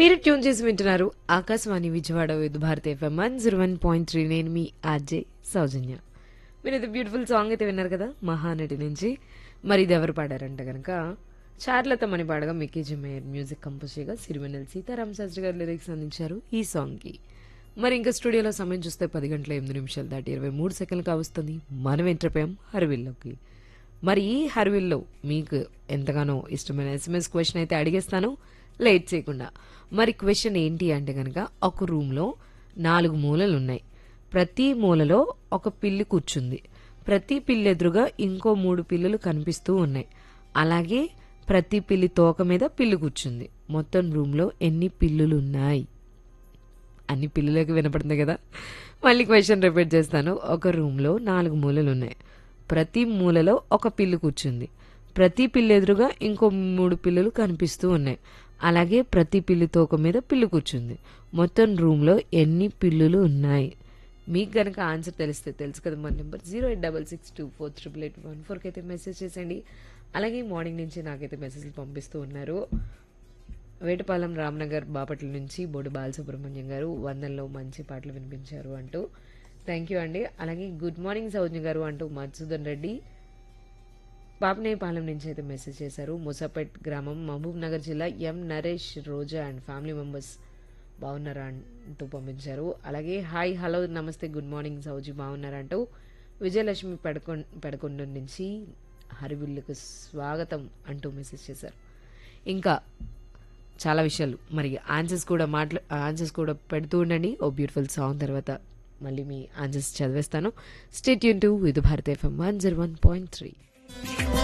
మీరు ట్యూన్ చేసి వింటున్నారు Akashvani Vijayawada with Bharat FM one zero one point three నేను మీ ఆర్జే సౌజన్య మీరు ఇది బ్యూటిఫుల్ సాంగ్ అయితే విన్నారు కదా మహానటి నుంచి మరి ఇది ఎవరు పాడారంటే కనుక చార్లత మణి పాడగా మిక్కీ జమేయర్ మ్యూజిక్ కంపోజ్ చేయగా సిరివెన్నెల సీతారాం శాస్త్రి గారు లిరిక్స్ అందించారు ఈ సాంగ్కి మరి ఇంకా స్టూడియోలో సమయం చూస్తే పది గంటల ఎనిమిది నిమిషాలు దాటి ఇరవై మూడు సెకండ్లు కావస్తుంది మనం ఎంటర్పోయాం హర్విల్లోకి మరి ఈ హర్విల్లో మీకు ఎంతగానో ఇష్టమైన ఎస్ఎంఎస్ క్వశ్చన్ అయితే అడిగేస్తాను లేట్ చేయకుండా మరి క్వశ్చన్ ఏంటి అంటే కనుక ఒక రూమ్లో నాలుగు మూలలు ఉన్నాయి ప్రతి మూలలో ఒక పిల్లి కూర్చుంది ప్రతి పిల్లి ఎదురుగా ఇంకో మూడు పిల్లులు కనిపిస్తూ ఉన్నాయి అలాగే ప్రతి పిల్లి తోక మీద పిల్లి కూర్చుంది మొత్తం రూమ్లో ఎన్ని పిల్లులు ఉన్నాయి అన్ని పిల్లలకి వినపడుతుంది కదా మళ్ళీ క్వశ్చన్ రిపీట్ చేస్తాను ఒక రూమ్లో నాలుగు మూలలు ఉన్నాయి ప్రతి మూలలో ఒక పిల్లి కూర్చుంది ప్రతి పిల్లి ఎదురుగా ఇంకో మూడు పిల్లలు కనిపిస్తూ ఉన్నాయి అలాగే ప్రతి పిల్లి తోక మీద పిల్లి కూర్చుంది మొత్తం రూమ్లో ఎన్ని పిల్లులు ఉన్నాయి మీకు కనుక ఆన్సర్ తెలిస్తే తెలుసు కదా మన number zero eight double six two four triple eight one ఫోర్కి అయితే మెసేజ్ చేసేయండి అలాగే మార్నింగ్ నుంచి నాకైతే మెసేజ్లు పంపిస్తూ ఉన్నారు వేటపాలెం రామ్నగర్ బాపట్ల నుంచి బోడి బాలసుబ్రహ్మణ్యం గారు వందల్లో మంచి పాటలు వినిపించారు అంటూ థ్యాంక్ యూ అండి అలాగే గుడ్ మార్నింగ్ సౌజ్ఞ గారు అంటూ మధుసూదన్ రెడ్డి పాపనేపాలెం నుంచి అయితే మెసేజ్ చేశారు ముసాపేట్ గ్రామం మహబూబ్ నగర్ జిల్లా M Naresh Roja and family members బాగున్నారా అంటూ పంపించారు అలాగే హాయ్ హలో నమస్తే గుడ్ మార్నింగ్ సౌజీ బాగున్నారా అంటూ విజయలక్ష్మి పెడకొ పెడకొండ నుంచి హరివిల్లుకు స్వాగతం అంటూ మెసేజ్ చేశారు ఇంకా చాలా విషయాలు మరి ఆన్సర్స్ కూడా మాట్లా ఆన్సర్స్ కూడా పెడుతూ ఉండండి ఓ బ్యూటిఫుల్ సాంగ్ తర్వాత మళ్ళీ మీ ఆన్సర్స్ చదివేస్తాను స్టేట్ యూన్ to with Bharat FM one zero one point three